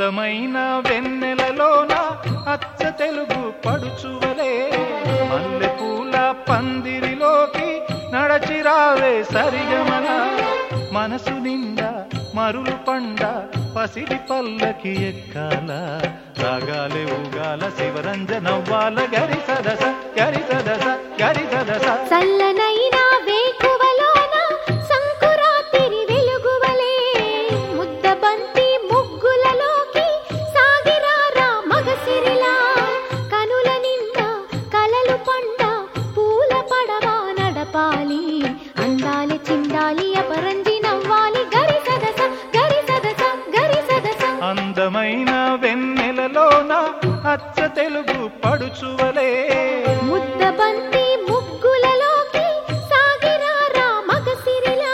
అందమైన వెన్నెలలోన అచ్చ తెలుగు పడుచువలే మల్లెపూల పందిరిలోకి నడచిరావే సరిగమన మనసు నిండా మరులు పండ పసిడి పల్లకి ఎక్కాల రాగాలే ఊగాల శివరంజనవ్వాల గరి సదస గరి సదస గరి సదస చల్లనైన వేకువలోన సంకురాతిరి వెలుగువలే ముద్ద బంతి ముగ్గులలోకి సాగిరారా మగసిరిలా కనుల నిండా కలలు పండ పూల పడవా నడపాలి అందాలి చిందాలి అపరంజి నవ్వాలి గరి సదస గరి సదస గరి సదస అందమైన వెన్నెలలోన అచ్చ తెలుగు పడుచువలే ముద్ద బంతి ముగ్గులలోకి సాగిరారా మగసిరిలా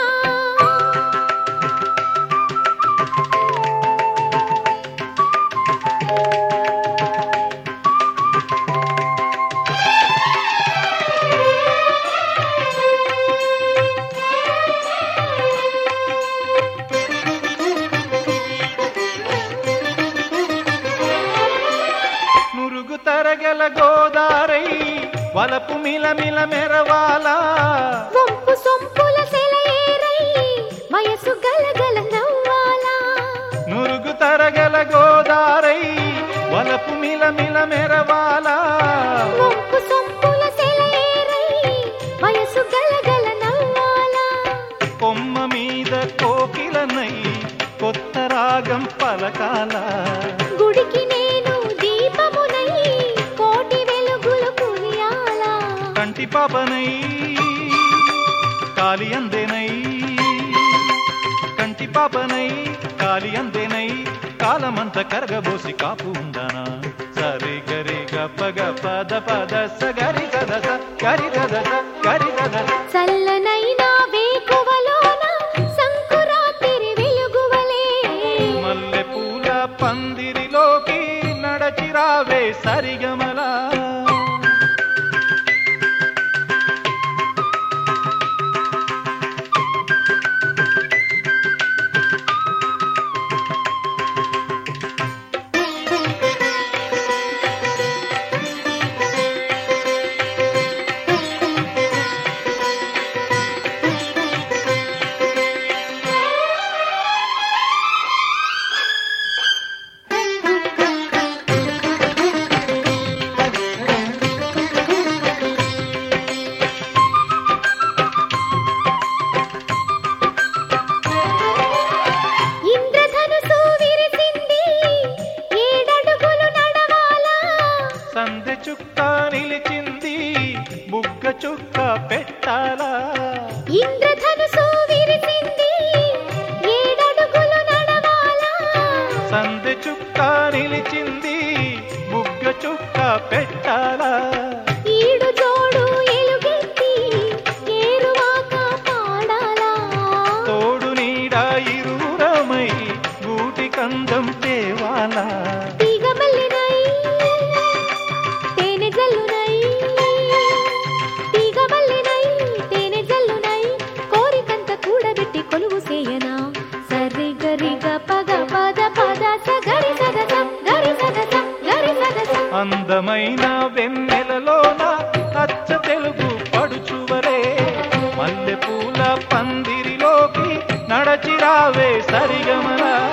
నురుగు తరగల గోదారై వలపు మిలమిల మెరవాలా వంపు సొంపుల సెలయేరై వయసు గలగల నవ్వాలా నురుగు తరగల గోదారై వలపు మిలమిల మెరవాలా వంపు సొంపుల సెలయేరై వయసు గలగల నవ్వాలా కొమ్మ మీద కోకిలనై కొత్త రాగం పలకాల గుడికి నేను దీపమునై కోటి వెలుగులు కురియాలా కంటి పాపనై కాలి అందెనై కంటి పాపనై కాలి అందెనై కాలమంత కరగబోసి కాపు ఉందనా సరి గరి గప గప ద పద స గరి గదస గరి గదస గరి గదస చల్లనైన వేకువలోన సంకురాతిరి వెలుగువలే మల్లె పూల పందిరిలోకి నడచిరావే సరిగమలా ఇంద్రధనుసు విరిసింది ఏడడుగులు నడవాలా సందె చుక్క నిలిచింది బుగ్గ చుక్క పెట్టాలా ఇంద్రధనుసు విరిసింది ఏడడుగులు నడవాలా సందె చుక్క నిలిచింది బుగ్గ చుక్క పెట్టాలా ఈడు జోడు ఎలుగెత్తి ఏరువాక పాడాలా తోడు నీడ ఇరువురమై గూటి కందం తేవాలా తీగమల్లినై తేనె జల్లునై తీగమల్లినై తేనె జల్లునై కోరికంత కూడబెట్టి కొలువు సేయనా సరి గరి గ పగ పద పద స గరి సదస గరి సదస గరి సదస అందమైన వెన్నెలలోన అచ్చ తెలుగు పడుచువరే మల్లెపూల పందిరిలోకి నడచిరావే సరిగమలా